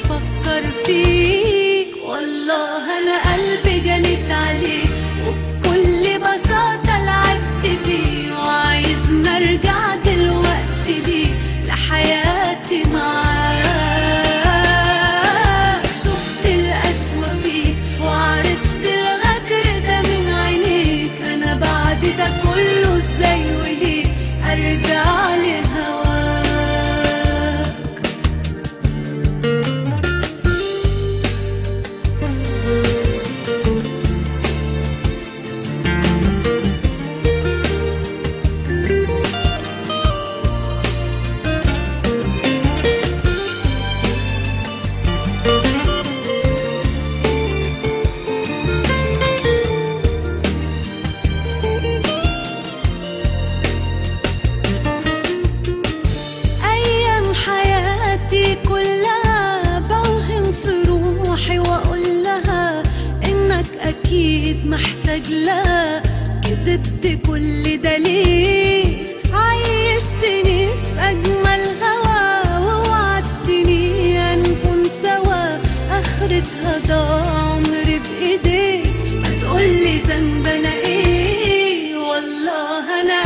بفكر فيك والله انا قلبي جنت عليك وبكل بساطة لعبت بيه وعايز ارجع دلوقتي بيه لحياتي معاك شفت القسوة فيك وعرفت الغدر ده من عينيك انا بعد ده كله ازاي وليه ارجع لهواك أيام حياتي كلها بوهم في روحي وأقول لها إنك أكيد محتاج لها كدبت كل ده ليه عيشتني في أجمل هوا ووعدتني هنكون سوا آخرتها ضاع عمري بإيديك هتقولي ذنب أنا إيه والله أنا